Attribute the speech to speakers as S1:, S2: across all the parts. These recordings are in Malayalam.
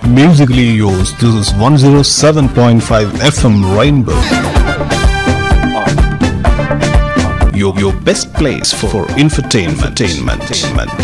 S1: Musically yours. This is 107.5 FM Rainbow. Your, your best place for, for infotainment. entertainment.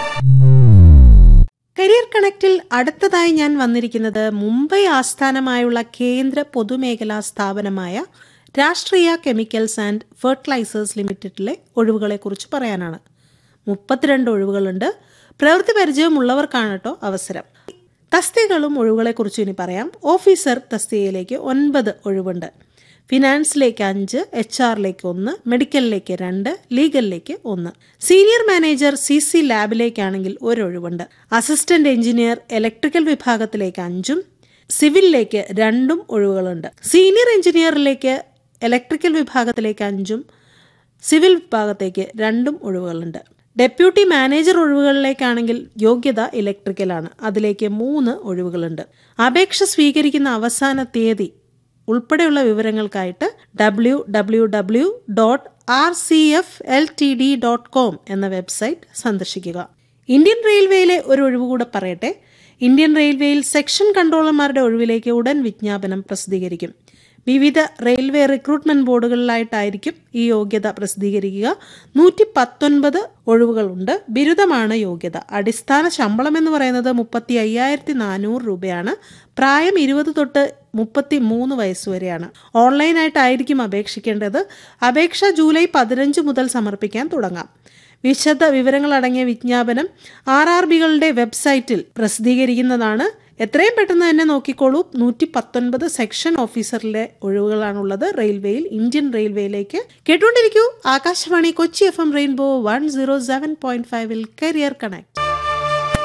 S2: Career കണക്റ്റിൽ അടുത്തതായി ഞാൻ വന്നിരിക്കുന്നത് മുംബൈ ആസ്ഥാനമായുള്ള കേന്ദ്ര പൊതുമേഖലാ സ്ഥാപനമായ രാഷ്ട്രീയ കെമിക്കൽസ് ആൻഡ് ഫെർട്ടിലൈസേഴ്സ് ലിമിറ്റഡിലെ ഒഴിവുകളെക്കുറിച്ച് പറയാനാണ് മുപ്പത്തിരണ്ട് ഒഴിവുകളുണ്ട് പ്രവൃത്തി പരിചയമുള്ളവർക്കാണ് കേട്ടോ അവസരം തസ്തികകളും ഒഴിവുകളെക്കുറിച്ച് ഇനി പറയാം ഓഫീസർ തസ്തികയിലേക്ക് ഒൻപത് ഒഴിവുണ്ട് ഫിനാൻസിലേക്ക് അഞ്ച് എച്ച് ആറിലേക്ക് ഒന്ന് മെഡിക്കലിലേക്ക് രണ്ട് ലീഗലിലേക്ക് ഒന്ന് സീനിയർ മാനേജർ സി സി ലാബിലേക്കാണെങ്കിൽ ഒരു ഒഴിവുണ്ട് അസിസ്റ്റന്റ് എഞ്ചിനീയർ ഇലക്ട്രിക്കൽ വിഭാഗത്തിലേക്ക് അഞ്ചും സിവിലിലേക്ക് രണ്ടും ഒഴിവുകളുണ്ട് സീനിയർ എഞ്ചിനീയറിലേക്ക് ഇലക്ട്രിക്കൽ വിഭാഗത്തിലേക്ക് അഞ്ചും സിവിൽ വിഭാഗത്തേക്ക് രണ്ടും ഒഴിവുകളുണ്ട് ഡെപ്യൂട്ടി മാനേജർ ഒഴിവുകളിലേക്കാണെങ്കിൽ യോഗ്യത ഇലക്ട്രിക്കലാണ് അതിലേക്ക് മൂന്ന് ഒഴിവുകളുണ്ട് അപേക്ഷ സ്വീകരിക്കുന്ന അവസാന തീയതി ഉൾപ്പെടെയുള്ള വിവരങ്ങൾക്കായിട്ട് W W W dot R C F L T D dot com എന്ന വെബ്സൈറ്റ് സന്ദർശിക്കുക ഇന്ത്യൻ റെയിൽവേയിലെ ഒരു ഒഴിവ് കൂടെ പറയട്ടെ ഇന്ത്യൻ റെയിൽവേയിൽ സെക്ഷൻ കൺട്രോളർമാരുടെ ഒഴിവിലേക്ക് ഉടൻ വിജ്ഞാപനം പ്രസിദ്ധീകരിക്കും വിവിധ റെയിൽവേ റിക്രൂട്ട്മെന്റ് ബോർഡുകളിലായിട്ടായിരിക്കും ഈ യോഗ്യത പ്രസിദ്ധീകരിക്കുക നൂറ്റി പത്തൊൻപത് ഒഴിവുകളുണ്ട് ബിരുദമാണ് യോഗ്യത അടിസ്ഥാന ശമ്പളം എന്ന് പറയുന്നത് മുപ്പത്തി അയ്യായിരത്തി നാനൂറ് രൂപയാണ് പ്രായം ഇരുപത് തൊട്ട് മുപ്പത്തി മൂന്ന് വയസ്സ് വരെയാണ് ഓൺലൈനായിട്ടായിരിക്കും അപേക്ഷിക്കേണ്ടത് അപേക്ഷ ജൂലൈ പതിനഞ്ച് മുതൽ സമർപ്പിക്കാൻ തുടങ്ങാം വിശദ വിവരങ്ങൾ അടങ്ങിയ വിജ്ഞാപനം ആർ ആർ ബികളുടെ വെബ്സൈറ്റിൽ പ്രസിദ്ധീകരിക്കുന്നതാണ് എത്രയും പെട്ടെന്ന് തന്നെ നോക്കിക്കോളൂ നൂറ്റി പത്തൊൻപത് സെക്ഷൻ ഓഫീസറിലെ ഒഴിവുകളാണുള്ളത് റെയിൽവേയിൽ ഇന്ത്യൻ റെയിൽവേയിലേക്ക് കേട്ടുകൊണ്ടിരിക്കൂ Akashvani Kochi F M rainbow one zero seven point ഫൈവിൽ കരിയർ കണക്ട്